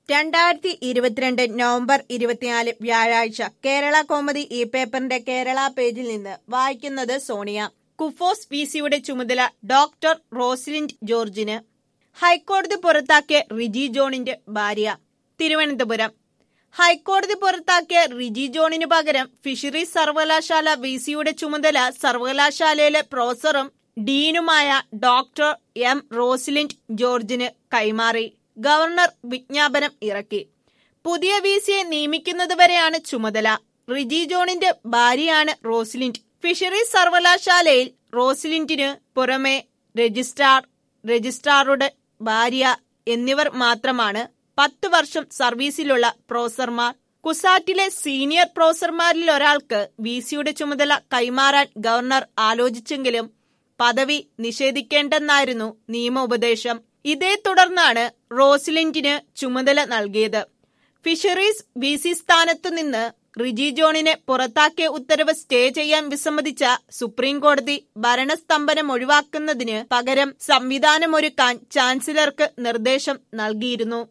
രണ്ടായിരത്തി ഇരുപത്തിരണ്ട് നവംബർ ഇരുപത്തിനാല് വ്യാഴാഴ്ച കേരള കോമഡി ഈ പേപ്പറിന്റെ കേരള പേജിൽ നിന്ന് വായിക്കുന്നത് സോണിയ കുഫോസ് വി സിയുടെ ചുമതല ഡോക്ടർ റോസ്ലിൻഡ് ജോർജിന് ഹൈക്കോടതി പുറത്താക്കിയ റിജി ജോണിന്റെ ഭാര്യ തിരുവനന്തപുരം ഹൈക്കോടതി പുറത്താക്കിയ റിജി ജോണിനു പകരം ഫിഷറീസ് സർവകലാശാല വി സിയുടെ ചുമതല സർവകലാശാലയിലെ പ്രൊഫസറും ഡീനുമായ ഡോക്ടർ എം റോസ്ലിൻഡ് ജോർജിന് കൈമാറി ഗവർണർ വിജ്ഞാപനം ഇറക്കി പുതിയ വി സിയെ നിയമിക്കുന്നതുവരെയാണ് ചുമതല റിജി ജോണിന്റെ ഭാര്യയാണ് റോസ്ലിൻഡ് ഫിഷറീസ് സർവകലാശാലയിൽ റോസ്ലിൻഡിന് പുറമെ രജിസ്ട്രാർ രജിസ്ട്രാറുടെ ഭാര്യ എന്നിവർ മാത്രമാണ് പത്ത് വർഷം സർവീസിലുള്ള പ്രൊഫസർമാർ കുസാറ്റിലെ സീനിയർ പ്രൊഫസർമാരിൽ ഒരാൾക്ക് വി സിയുടെ ചുമതല കൈമാറാൻ ഗവർണർ ആലോചിച്ചെങ്കിലും പദവി നിഷേധിക്കേണ്ടെന്നായിരുന്നു നിയമോപദേശം ഇതേ തുടർന്നാണ് റോസ്ലിൻഡിന് ചുമതല നൽകിയത് ഫിഷറീസ് വി സി സ്ഥാനത്തു നിന്ന് റിജി ജോണിനെ പുറത്താക്കിയ ഉത്തരവ് സ്റ്റേ ചെയ്യാൻ വിസമ്മതിച്ച സുപ്രീം കോടതി ഭരണസ്തംഭനം ഒഴിവാക്കുന്നതിന് പകരം സംവിധാനമൊരുക്കാൻ ചാൻസലർക്ക് നിർദ്ദേശം നൽകിയിരുന്നു